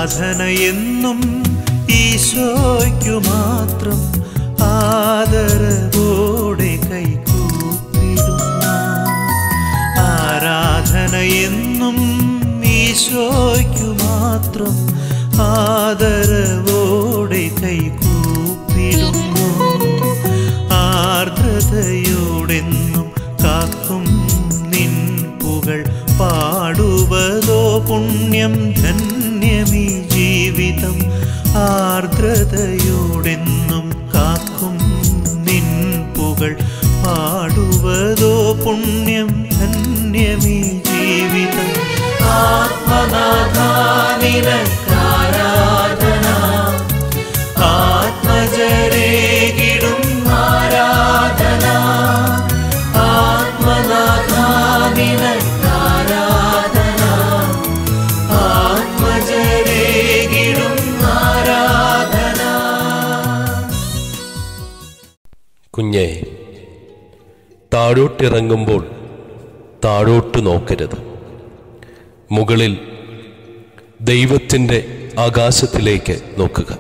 ആരാധനയെന്നും ഈശോയ്ക്കു മാത്രം ആദരവോടെ കൈകൂപ്പിടുന്നു ആരാധനയെന്നും ഈശോയ്ക്കു മാത്രം ആദരവോടെ കൈകൂപ്പിടുന്നു ആർദ്രതയോടെന്നും കാക്കും നിൻ പുകൾ പാടുവതോ പുണ്യം ധന്യമീ ജീവിതം ആർദ്രതയോടെന്നും കാക്കും നിൻ പുകൾ പാടുവതോ പുണ്യം ധന്യമീ ജീവിതം ആത്മനാഥാനിരക്കാരാധന ആത്മജരേകിടും ആരാധന ആത്മനാഥാനിരക്കാരാധന ആത്മജരേകിടും ആരാധന കുഞ്ഞെ താഴോട്ടിറങ്ങുമ്പോൾ താഴോട്ട് നോക്കരുത് മുകളിൽ ദൈവത്തിൻ്റെ ആകാശത്തിലേക്ക് നോക്കുക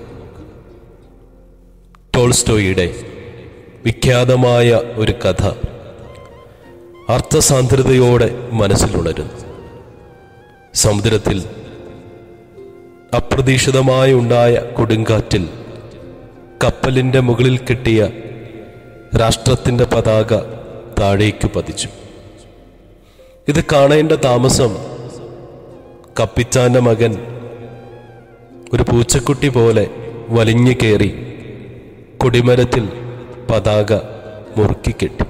ടോൾസ്റ്റോയുടെ വിഖ്യാതമായ ഒരു കഥ അർത്ഥസാന്ദ്രതയോടെ മനസ്സിലുണരുന്നു സമുദ്രത്തിൽ അപ്രതീക്ഷിതമായി ഉണ്ടായ കൊടുങ്കാറ്റിൽ കപ്പലിൻ്റെ മുകളിൽ കെട്ടിയ രാഷ്ട്രത്തിൻ്റെ പതാക താഴേക്ക് പതിച്ചു ഇത് കാണേണ്ട താമസം കപ്പിത്താന്റെ മകൻ ഒരു പൂച്ചക്കുട്ടി പോലെ വലിഞ്ഞു കയറി കൊടിമരത്തിൽ പതാക മുറുക്കി കെട്ടി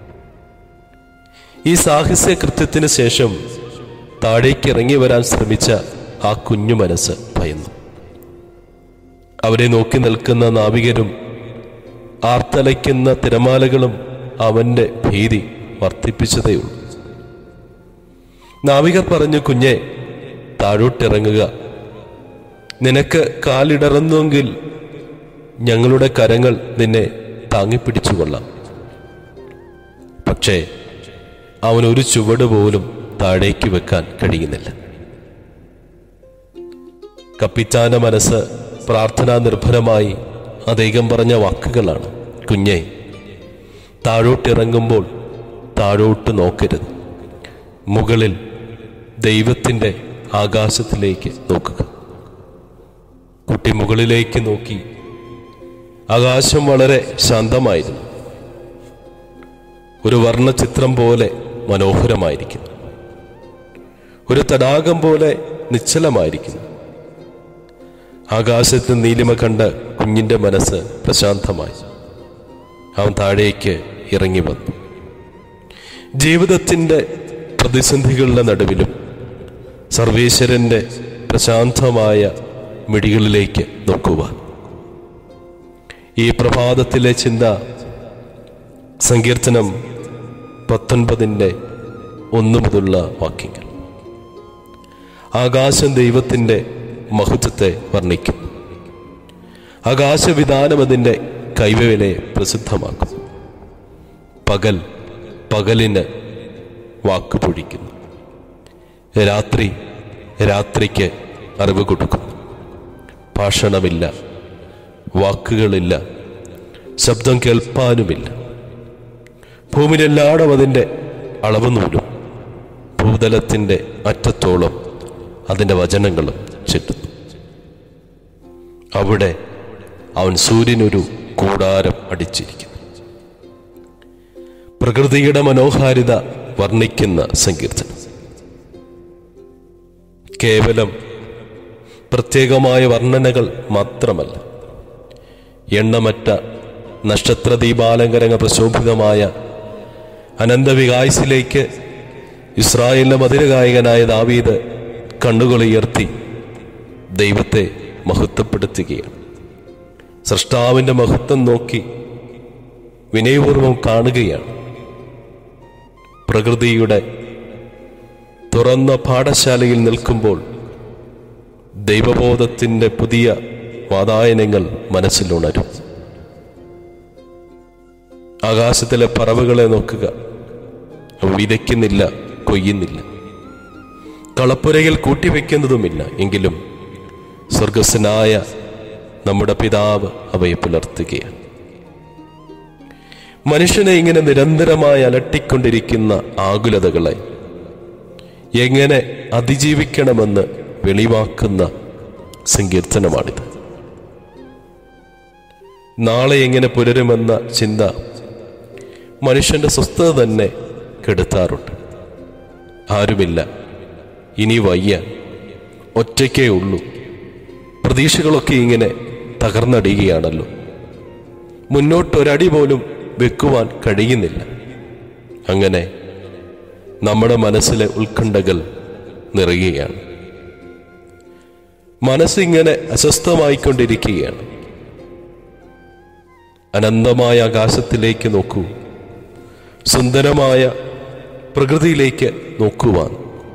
ഈ സാഹസ്യ കൃത്യത്തിന് ശേഷം താഴേക്ക് ഇറങ്ങി വരാൻ ശ്രമിച്ച ആ കുഞ്ഞു മനസ്സ് ഭയന്നു അവരെ നോക്കി നിൽക്കുന്ന നാവികരും ആർത്തലയ്ക്കുന്ന തിരമാലകളും അവന്റെ ഭീതി വർദ്ധിപ്പിച്ചതേയുള്ളൂ നാവികർ പറഞ്ഞു കുഞ്ഞെ താഴോട്ടിറങ്ങുക നിനക്ക് കാലിടറുന്നുവെങ്കിൽ ഞങ്ങളുടെ കരങ്ങൾ നിന്നെ താങ്ങിപ്പിടിച്ചുകൊള്ളാം പക്ഷേ അവൻ ഒരു ചുവട് പോലും താഴേക്ക് വെക്കാൻ കഴിയുന്നില്ല കപ്പിത്താന്റെ മനസ്സ് പ്രാർത്ഥനാ നിർഭരമായി അദ്ദേഹം പറഞ്ഞ വാക്കുകളാണ് കുഞ്ഞെ താഴോട്ടിറങ്ങുമ്പോൾ താഴോട്ട് നോക്കരുത് മുകളിൽ ദൈവത്തിൻ്റെ ആകാശത്തിലേക്ക് നോക്കുക കുട്ടി മുകളിലേക്ക് നോക്കി ആകാശം വളരെ ശാന്തമായിരുന്നു ഒരു വർണ്ണചിത്രം പോലെ മനോഹരമായിരിക്കുന്നു ഒരു തടാകം പോലെ നിശ്ചലമായിരിക്കുന്നു ആകാശത്ത് നീലിമ കണ്ട് കുഞ്ഞിന്റെ മനസ്സ് പ്രശാന്തമായി അവൻ താഴേക്ക് ഇറങ്ങി വന്നു ജീവിതത്തിൻ്റെ പ്രതിസന്ധികളുടെ നടുവിലും സർവേശ്വരന്റെ പ്രശാന്തമായ മിടികളിലേക്ക് നോക്കുവാൻ ഈ പ്രഭാതത്തിലെ ചിന്ത സങ്കീർത്തനം പത്തൊൻപതിൻ്റെ ഒന്നു മുതലുള്ള വാക്യങ്ങൾ ആകാശം ദൈവത്തിൻ്റെ മഹത്വത്തെ വർണ്ണിക്കുന്നു ആകാശവിധാനം അതിൻ്റെ കൈവവിലെ പ്രസിദ്ധമാക്കും പകൽ പകലിന് വാക്ക് പൊഴിക്കുന്നു രാത്രി രാത്രിക്ക് അറിവ് കൊടുക്കുന്നു ഭാഷണമില്ല വാക്കുകളില്ല ശബ്ദം കേൾപ്പാനുമില്ല ഭൂമിയിലെല്ലാടും അതിൻ്റെ അളവ് നൂലും ഭൂതലത്തിൻ്റെ അറ്റത്തോളം അതിൻ്റെ വചനങ്ങളും ചെല്ലുന്നു അവിടെ അവൻ സൂര്യനൊരു കൂടാരം അടിച്ചിരിക്കുന്നു പ്രകൃതിയുടെ മനോഹാരിത വർണ്ണിക്കുന്ന സങ്കീർത്തനം കേവലം പ്രത്യേകമായ വർണ്ണനകൾ മാത്രമല്ല എണ്ണമറ്റ നക്ഷത്ര ദീപാലങ്കരങ്ങ പ്രശോഭിതമായ അനന്തവികായസിലേക്ക് ഇസ്രായേലിലെ മധുരഗായകനായ ദാവീദ് കണ്ണുകളുയർത്തി ദൈവത്തെ മഹത്വപ്പെടുത്തുകയാണ് സൃഷ്ടാവിൻ്റെ മഹത്വം നോക്കി വിനയപൂർവം കാണുകയാണ് പ്രകൃതിയുടെ തുറന്ന പാഠശാലയിൽ നിൽക്കുമ്പോൾ ദൈവബോധത്തിൻ്റെ പുതിയ വാതായനങ്ങൾ മനസ്സിലുണരും ആകാശത്തിലെ പറവുകളെ നോക്കുക അവ വിതയ്ക്കുന്നില്ല കൊയ്യുന്നില്ല കളപ്പുരയിൽ കൂട്ടിവെക്കുന്നതുമില്ല എങ്കിലും സ്വർഗസ്വനായ നമ്മുടെ പിതാവ് അവയെ പുലർത്തുകയാണ് മനുഷ്യനെ ഇങ്ങനെ നിരന്തരമായി അലട്ടിക്കൊണ്ടിരിക്കുന്ന ആകുലതകളെ എങ്ങനെ അതിജീവിക്കണമെന്ന് വെളിവാക്കുന്ന സങ്കീർത്തനമാണിത് നാളെ എങ്ങനെ പുലരുമെന്ന ചിന്ത മനുഷ്യന്റെ സ്വസ്ഥത തന്നെ കെടുത്താറുണ്ട് ആരുമില്ല ഇനി വയ്യ ഒറ്റയ്ക്കേ ഉള്ളൂ പ്രതീക്ഷകളൊക്കെ ഇങ്ങനെ തകർന്നടിയുകയാണല്ലോ മുന്നോട്ടൊരടി പോലും വെക്കുവാൻ കഴിയുന്നില്ല അങ്ങനെ നമ്മുടെ മനസ്സിലെ ഉത്കണ്ഠകൾ നിറയുകയാണ് മനസ്സിങ്ങനെ അസ്വസ്ഥമായിക്കൊണ്ടിരിക്കുകയാണ് അനന്തമായ ആകാശത്തിലേക്ക് നോക്കൂ സുന്ദരമായ പ്രകൃതിയിലേക്ക് നോക്കുവാൻ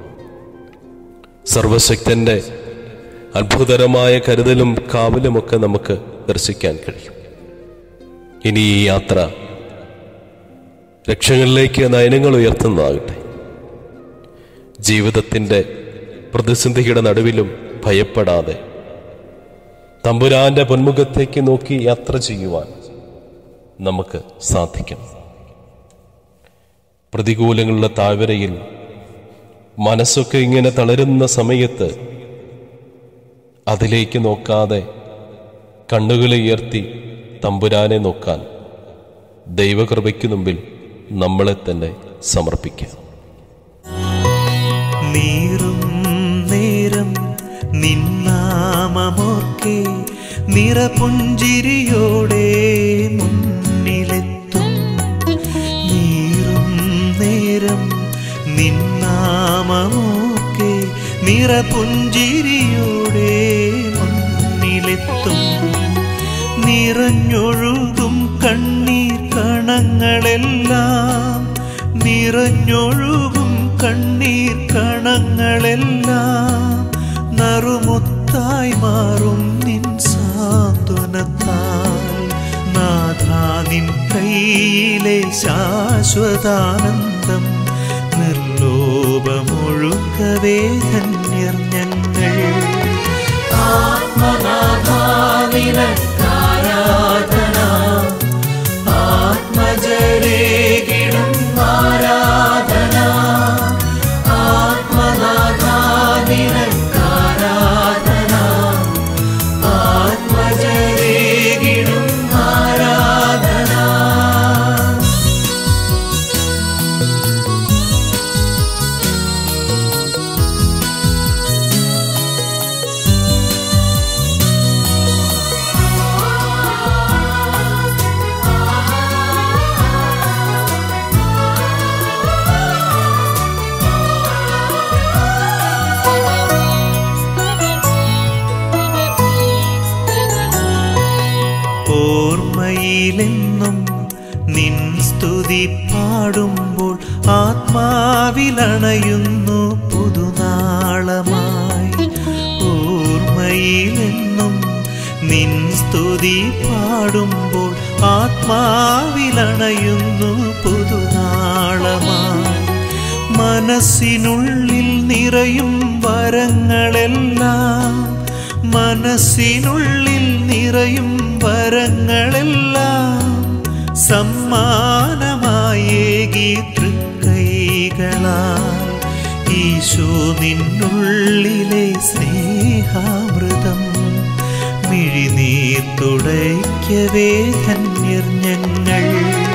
സർവശക്തന്റെ അത്ഭുതകരമായ കരുതലും കാവലുമൊക്കെ നമുക്ക് ദർശിക്കാൻ കഴിയും ഇനി ഈ യാത്ര ലക്ഷ്യങ്ങളിലേക്ക് നയനങ്ങൾ ഉയർത്തുന്നതാകട്ടെ ജീവിതത്തിൻ്റെ പ്രതിസന്ധിയുടെ നടുവിലും ഭയപ്പെടാതെ തമ്പുരാന്റെ പൊന്മുഖത്തേക്ക് നോക്കി യാത്ര ചെയ്യുവാൻ നമുക്ക് സാധിക്കണം പ്രതികൂലങ്ങളുടെ താഴ്വരയിൽ മനസ്സൊക്കെ ഇങ്ങനെ തളരുന്ന സമയത്ത് അതിലേക്ക് നോക്കാതെ കണ്ണുകളെ ഉയർത്തി തമ്പുരാനെ നോക്കാൻ ദൈവകൃപയ്ക്ക് മുമ്പിൽ നമ്മളെ തന്നെ സമർപ്പിക്കാം നീറും നേരം നിന്നാമമോർക്കെ നിറപുഞ്ചിരിയോടെ മുന്നിലെത്തും നീറും നേരം നിന്നാമമോർക്കെ നിറപുഞ്ചിരിയോടെ മുന്നിലെത്തും നിറഞ്ഞൊഴുകും കണ്ണീർ കണങ്ങളെല്ലാം നിറഞ്ഞൊഴുകും കണ്ണീർ കണങ്ങളെല്ലാം നറുമുത്തായി മാറും നിൻ സാന്ത്വനത്താൽ നാഥാ നിൻ കയ്യിലെ ശാശ്വതാനന്ദം നിർലോഭമൊഴുക്കവേ ധന്യർ ഞങ്ങൾ ആത്മനാഥാവിനാരാധന ആത്മജരേകിടും ആരാധന ആത്മനാഥാവിനാരാധന ആത്മജരേകിടും ആരാധന ഓർമ്മയിലെന്നും നിൻ സ്തുതി പാടുമ്പോൾ ആത്മാവിലണയുന്നു പുതുനാളമായി ഓർമ്മയിലെന്നും നിൻ സ്തുതി പാടുമ്പോൾ ആത്മാവിലണയുന്നു പുതുനാളമായി മനസ്സിനുള്ളിൽ നിറയും വരങ്ങളെല്ലാം മനസ്സിനുള്ളിൽ നിറയും വരങ്ങളെല്ലാം സമ്മാനമായേകി തൃക്കൈകളാൽ ഈശോ നിന്നുള്ളിലെ സ്നേഹാമൃതം മിഴിനീർ തുടയ്ക്കവേ ധന്യർ ഞങ്ങൾ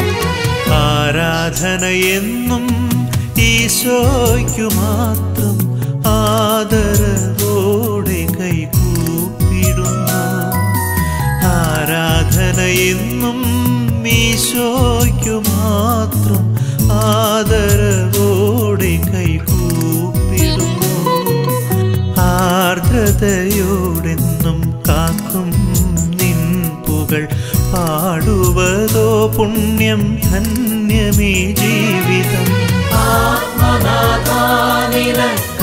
ആരാധനയെന്നും ഈശോയ്ക്കു മാത്രം ആദരവോടെ കൈകൂപ്പിടുന്നു ആരാധനയെന്നും ഈശോയ്ക്കു മാത്രം ആദരവോടെ കൈകൂപ്പിടുന്നു ആർദ്രതയോടെന്നും കാക്കും നിൻ പുകൾ പാടുവതോ പുണ്യം ധന്യമീ ജീവിതം ആത്മനാഥാനില